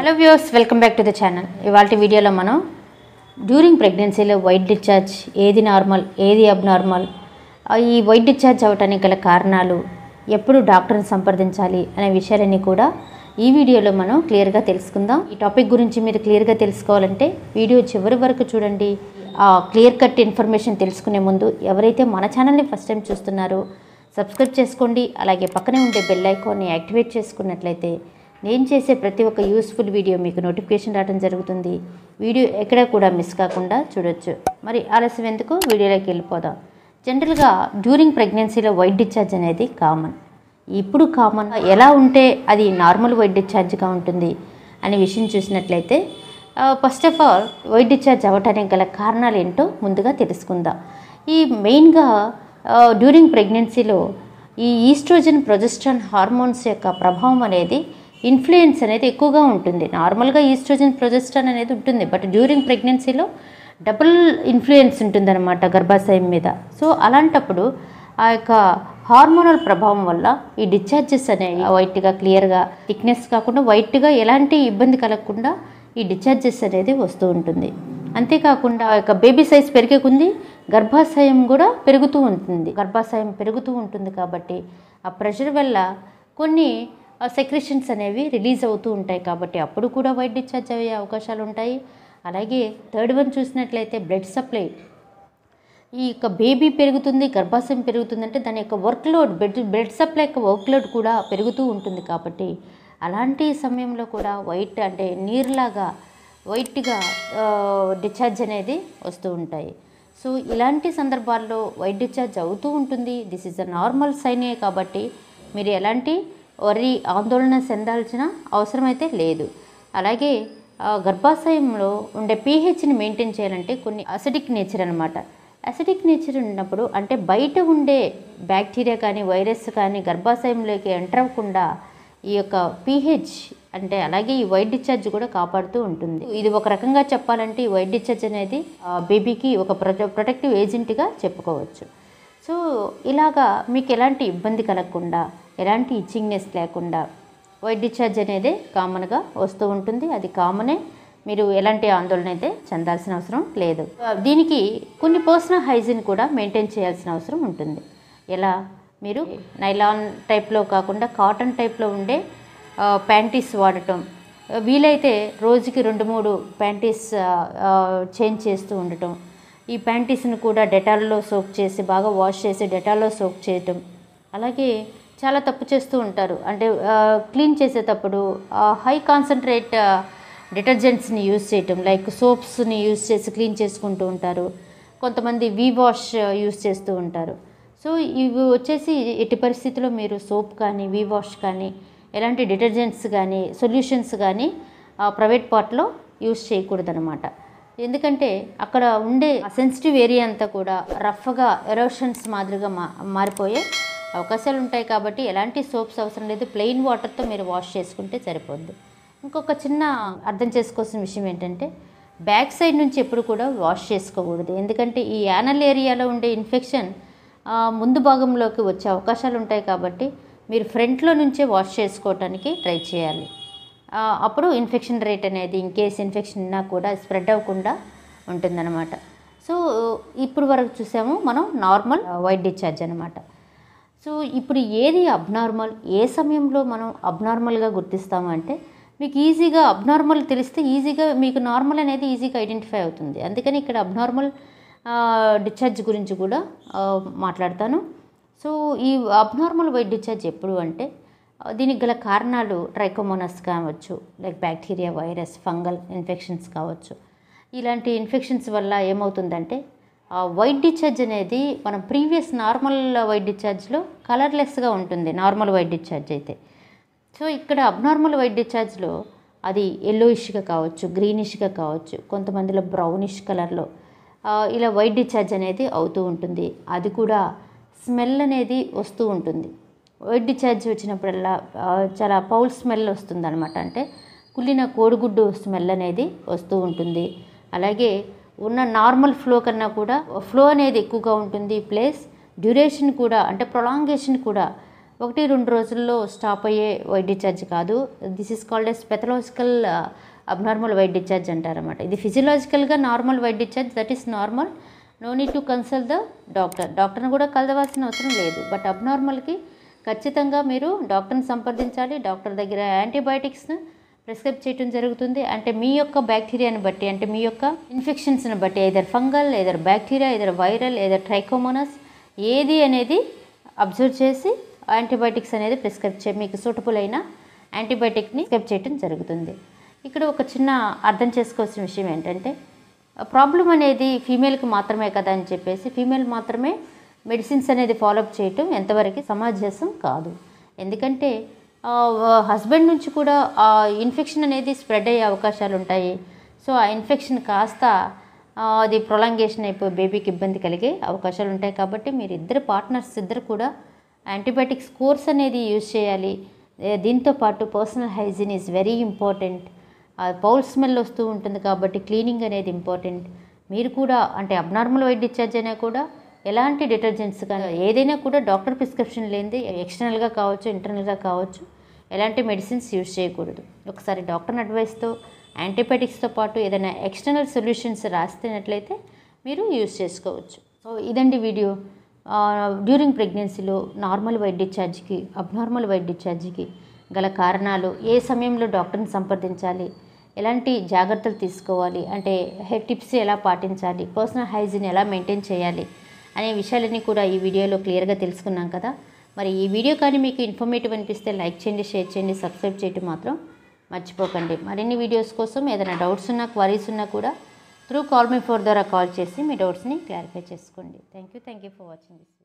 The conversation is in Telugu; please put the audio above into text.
hello viewers welcome back to the channel ఇవాళ వీడియోలో మనం డ్యూరింగ్ ప్రెగ్నెన్సీలో వైట్ డిశ్చార్జ్ ఏది నార్మల్ ఏది అబ్నార్మల్ ఆ, ఈ వైట్ డిశ్చార్జ్ అవ్వటానికి గల కారణాలు ఎప్పుడు డాక్టర్ని సంప్రదించాలి అనే విషయాలన్నీ కూడా ఈ వీడియోలో మనం క్లియర్గా తెలుసుకుందాం ఈ టాపిక్ గురించి మీరు క్లియర్గా తెలుసుకోవాలంటే వీడియో చివరి వరకు చూడండి ఆ క్లియర్ కట్ ఇన్ఫర్మేషన్ తెలుసుకునే ముందు ఎవరైతే మన ఛానల్ని ఫస్ట్ టైం చూస్తున్నారో సబ్స్క్రైబ్ చేసుకోండి అలాగే పక్కనే ఉండే బెల్ ఐకాన్ని యాక్టివేట్ చేసుకున్నట్లయితే నేను చేసే ప్రతి ఒక్క యూస్ఫుల్ వీడియో మీకు నోటిఫికేషన్ రావడం జరుగుతుంది వీడియో ఎక్కడ కూడా మిస్ కాకుండా చూడొచ్చు మరి ఆలస్యం ఎందుకు వీడియోలోకి వెళ్ళిపోదాం జనరల్గా డ్యూరింగ్ ప్రెగ్నెన్సీలో వైట్ డిశ్చార్జ్ అనేది కామన్ ఇప్పుడు కామన్ ఎలా ఉంటే అది నార్మల్ వైట్ డిశ్చార్జ్గా ఉంటుంది అనే విషయం చూసినట్లయితే first of all white discharge అవ్వటానికి గల కారణాలు ఏంటో ముందుగా తెలుసుకుందాం ఈ మెయిన్గా డ్యూరింగ్ ప్రెగ్నెన్సీలో ఈ ఈస్ట్రోజన్ ప్రొజెస్ట్రాన్ హార్మోన్స్ యొక్క ప్రభావం అనేది ఇన్ఫ్లుయెన్స్ అనేది ఎక్కువగా ఉంటుంది నార్మల్గా ఈస్ట్రోజన్ ప్రొజెస్ట్రాన్ అనేది ఉంటుంది బట్ డ్యూరింగ్ ప్రెగ్నెన్సీలో డబుల్ ఇన్ఫ్లుయెన్స్ ఉంటుందన్నమాట గర్భాశయం మీద సో అలాంటప్పుడు ఆ యొక్క హార్మోనల్ ప్రభావం వల్ల ఈ డిశ్చార్జెస్ అనేవి వైట్గా క్లియర్గా థిక్నెస్ కాకుండా వైట్గా ఎలాంటి ఇబ్బంది కలగకుండా ఈ డిశ్చార్జెస్ అనేది వస్తూ ఉంటుంది అంతేకాకుండా ఆ యొక్క బేబీ సైజ్ పెరిగే కొంది గర్భాశయం కూడా పెరుగుతూ ఉంటుంది గర్భాశయం పెరుగుతూ ఉంటుంది కాబట్టి ఆ ప్రెషర్ వల్ల కొన్ని సెక్రెషన్స్ అనేవి రిలీజ్ అవుతూ ఉంటాయి కాబట్టి అప్పుడు కూడా వైట్ డిశ్చార్జ్ అయ్యే అవకాశాలు ఉంటాయి అలాగే థర్డ్ వన్ చూసినట్లయితే బ్లడ్ సప్లై ఈ యొక్క బేబీ పెరుగుతుంది గర్భాశయం పెరుగుతుందంటే దాని యొక్క వర్క్ లోడ్ బెడ్ బ్లడ్ సప్లై యొక్క వర్క్ లోడ్ కూడా పెరుగుతూ ఉంటుంది కాబట్టి అలాంటి సమయంలో కూడా వైట్ అంటే నీరులాగా వైట్గా డిశ్చార్జ్ అనేది వస్తూ ఉంటాయి సో ఇలాంటి సందర్భాల్లో వైట్ డిశ్చార్జ్ అవుతూ ఉంటుంది దిస్ ఇస్ అ నార్మల్ సైనే కాబట్టి మీరు ఎలాంటి వరి ఆందోళన చెందాల్సిన అవసరం అయితే లేదు అలాగే ఆ, గర్భాశయంలో ఉండే పీహెచ్ని మెయింటైన్ చేయాలంటే కొన్ని అసిడిక్ నేచర్ అనమాట అసిడిక్ నేచర్ ఉన్నప్పుడు అంటే బయట ఉండే బ్యాక్టీరియా కానీ వైరస్ కానీ గర్భాశయంలోకి ఎంటర్ అవ్వకుండా ఈ యొక్క పీహెచ్ అంటే అలాగే ఈ వైట్ డిశ్చార్జ్ కూడా కాపాడుతూ ఉంటుంది ఇది ఒక రకంగా చెప్పాలంటే ఈ వైట్ డిశ్చార్జ్ అనేది ఆ, బేబీకి ఒక ప్రొటె ప్రొటెక్టివ్ ఏజెంట్గా చెప్పుకోవచ్చు సో ఇలాగా మీకు ఎలాంటి ఇబ్బంది కలగకుండా ఎలాంటి ఇచ్చింగ్నెస్ లేకుండా వైట్ డిశ్చార్జ్ అనేది కామన్గా వస్తూ ఉంటుంది అది కామనే మీరు ఎలాంటి ఆందోళన అయితే చెందాల్సిన అవసరం లేదు ఆ, దీనికి కొన్ని పర్సనల్ హైజీన్ కూడా మెయింటైన్ చేయాల్సిన అవసరం ఉంటుంది ఎలా మీరు నైలాన్ టైప్లో కాకుండా కాటన్ టైప్లో ఉండే ప్యాంటీస్ వాడటం ఆ, వీలైతే రోజుకి రెండు మూడు ప్యాంటీస్ చేంజ్ చేస్తూ ఉండటం ఈ ప్యాంటీస్ని కూడా డెటాల్లో సోక్ చేసి బాగా వాష్ చేసి డెటాల్లో సోక్ చేయటం అలాగే చాలా తప్పు చేస్తూ ఉంటారు అంటే క్లీన్ చేసేటప్పుడు హై కాన్సన్ట్రేట్ డిటర్జెంట్స్ని యూజ్ చేయటం లైక్ సోప్స్ని యూజ్ చేసి క్లీన్ చేసుకుంటూ ఉంటారు కొంతమంది వీ వాష్ యూజ్ చేస్తూ ఉంటారు సో ఇవి వచ్చేసి ఎట్టి పరిస్థితిలో మీరు సోప్ కానీ వీ వాష్ కానీ ఎలాంటి డిటర్జెంట్స్ కానీ సొల్యూషన్స్ కానీ ప్రైవేట్ పార్ట్లో యూజ్ చేయకూడదనమాట ఎందుకంటే అక్కడ ఉండే సెన్సిటివ్ ఏరియా అంతా కూడా రఫ్గా ఎరోషన్స్ మాదిరిగా మా మారిపోయే అవకాశాలు ఉంటాయి కాబట్టి ఎలాంటి సోప్స్ అవసరం లేదు ప్లెయిన్ వాటర్తో మీరు వాష్ చేసుకుంటే సరిపోద్ది ఇంకొక చిన్న అర్థం చేసుకోవాల్సిన విషయం ఏంటంటే బ్యాక్ సైడ్ నుంచి ఎప్పుడు కూడా వాష్ చేసుకోకూడదు ఎందుకంటే ఈ యానల్ ఏరియాలో ఉండే ఇన్ఫెక్షన్ ఆ, ముందు భాగంలోకి వచ్చే అవకాశాలు ఉంటాయి కాబట్టి మీరు ఫ్రంట్లో నుంచే వాష్ చేసుకోవటానికి ట్రై చేయాలి ఆ, అప్పుడు ఇన్ఫెక్షన్ రేట్ అనేది ఇన్ కేస్ ఇన్ఫెక్షన్ ఉన్నా కూడా స్ప్రెడ్ అవ్వకుండా ఉంటుందన్నమాట సో ఇప్పుడు వరకు చూసాము మనం నార్మల్ వైట్ డిశ్చార్జ్ అనమాట సో ఇప్పుడు ఏది అబ్నార్మల్ ఏ సమయంలో మనం అబ్నార్మల్గా గుర్తిస్తాము అంటే మీకు ఈజీగా అబ్నార్మల్ తెలిస్తే ఈజీగా మీకు నార్మల్ అనేది ఈజీగా ఐడెంటిఫై అవుతుంది అందుకని ఇక్కడ అబ్నార్మల్ డిశ్చార్జ్ గురించి కూడా ఆ, మాట్లాడతాను సో ఈ అబ్నార్మల్ వైట్ డిశ్చార్జ్ ఎప్పుడు అంటే ఆ, దీనికి గల కారణాలు ట్రైకోమోనస్ కావచ్చు like bacteria virus fungal infections కావచ్చు ఇలాంటి ఇన్ఫెక్షన్స్ వల్ల ఏమవుతుందంటే ఆ వైట్ డిశ్చార్జ్ అనేది మనం ప్రీవియస్ నార్మల్ వైట్ డిశ్చార్జ్లో కలర్లెస్గా ఉంటుంది నార్మల్ వైట్ డిశ్చార్జ్ అయితే సో ఇక్కడ అబ్నార్మల్ వైట్ డిశ్చార్జ్లో అది ఎల్లోయిష్గా కావచ్చు గ్రీనిష్గా కావచ్చు కొంతమందిలో బ్రౌనిష్ కలర్లో ఆ, ఇలా వైట్ డిశ్చార్జ్ అనేది అవుతూ ఉంటుంది అది కూడా స్మెల్ అనేది వస్తూ ఉంటుంది వైట్ డిశ్చార్జ్ వచ్చినప్పుడల్లా ఆ, చాలా పౌల్ స్మెల్ వస్తుంది అనమాట అంటే కుళ్ళిన కోడిగుడ్డు స్మెల్ అనేది వస్తూ ఉంటుంది అలాగే ఉన్న నార్మల్ ఫ్లో కన్నా కూడా ఫ్లో అనేది ఎక్కువగా ఉంటుంది ప్లస్ డ్యూరేషన్ కూడా అంటే ప్రొలాంగేషన్ కూడా ఒకటి రెండు రోజుల్లో స్టాప్ అయ్యే వైట్ డిశ్చార్జ్ కాదు this is called as pathological abnormal white discharge అంటారన్నమాట ఇది ఫిజియలాజికల్గా normal white discharge that is normal no need to consult the doctor డాక్టర్ని కూడా కలవాల్సిన అవసరం లేదు బట్ అబ్నార్మల్కి ఖచ్చితంగా మీరు డాక్టర్ని సంప్రదించాలి డాక్టర్ దగ్గర యాంటీబయాటిక్స్ను ప్రిస్క్రైబ్ చేయడం జరుగుతుంది అంటే మీ యొక్క బ్యాక్టీరియాని బట్టి అంటే మీ యొక్క ఇన్ఫెక్షన్స్ని బట్టి either fungal either bacteria either viral either trichomonas ఏది అనేది అబ్జర్వ్ చేసి యాంటీబయాటిక్స్ అనేది ప్రిస్క్రైబ్ చే మీకు సూటబుల్ అయిన యాంటీబయాటిక్ని ప్రిస్క్రైబ్ చేయడం జరుగుతుంది ఇక్కడ ఒక చిన్న అర్థం చేసుకోవాల్సిన విషయం ఏంటంటే ప్రాబ్లం అనేది ఫీమేల్కి మాత్రమే కదా అని చెప్పేసి ఫీమేల్ మాత్రమే మెడిసిన్స్ అనేది ఫాలోఅప్ చేయటం ఎంతవరకు సమంజసం కాదు ఎందుకంటే హస్బెండ్ నుంచి కూడా ఆ ఇన్ఫెక్షన్ అనేది స్ప్రెడ్ అయ్యే అవకాశాలు ఉంటాయి సో ఆ ఇన్ఫెక్షన్ కాస్త ఆ, అది ప్రొలాంగేషన్ అయిపోయి బేబీకి ఇబ్బంది కలిగే అవకాశాలు ఉంటాయి కాబట్టి మీరు ఇద్దరు పార్ట్నర్స్ ఇద్దరు కూడా యాంటీబయాటిక్స్ కోర్స్ అనేది యూజ్ చేయాలి ఏ, దీంతో పాటు personal hygiene is very important foul smell వస్తూ ఉంటుంది కాబట్టి క్లీనింగ్ అనేది ఇంపార్టెంట్ మీరు కూడా అంటే అబ్నార్మల్ వైట్ డిశ్చార్జ్ అయినా కూడా ఎలాంటి డిటర్జెంట్స్ కానీ ఏదైనా కూడా డాక్టర్ ప్రిస్క్రిప్షన్ లేనిది ఎక్స్టర్నల్గా కావచ్చు ఇంటర్నల్గా కావచ్చు ఎలాంటి మెడిసిన్స్ యూజ్ చేయకూడదు ఒకసారి డాక్టర్ అడ్వైస్తో యాంటీబయాటిక్స్తో పాటు ఏదైనా ఎక్స్టర్నల్ సొల్యూషన్స్ రాస్తున్నట్లయితే మీరు యూజ్ చేసుకోవచ్చు సో ఇదండి వీడియో డ్యూరింగ్ ప్రెగ్నెన్సీలో నార్మల్ వైట్ డిశ్చార్జ్కి అబ్నార్మల్ వైట్ డిశ్చార్జ్కి గల కారణాలు ఏ సమయంలో డాక్టర్ని సంప్రదించాలి ఎలాంటి జాగ్రత్తలు తీసుకోవాలి అంటే హెడ్ టిప్స్ ఎలా పాటించాలి పర్సనల్ హైజీన్ ఎలా మెయింటైన్ చేయాలి అనే విషయాలన్నీ కూడా ఈ వీడియోలో క్లియర్గా తెలుసుకున్నాం కదా మరి ఈ వీడియో కానీ మీకు ఇన్ఫర్మేటివ్ అనిపిస్తే లైక్ చేయండి షేర్ చేయండి సబ్స్క్రైబ్ చేయటం మాత్రం మర్చిపోకండి మరిన్ని వీడియోస్ కోసం ఏదైనా డౌట్స్ ఉన్నా క్వరీస్ ఉన్నా కూడా త్రూ కాల్ మీ ఫోర్ ద్వారా కాల్ చేసి మీ డౌట్స్ని క్లారిఫై చేసుకోండి thank you thank you for watching this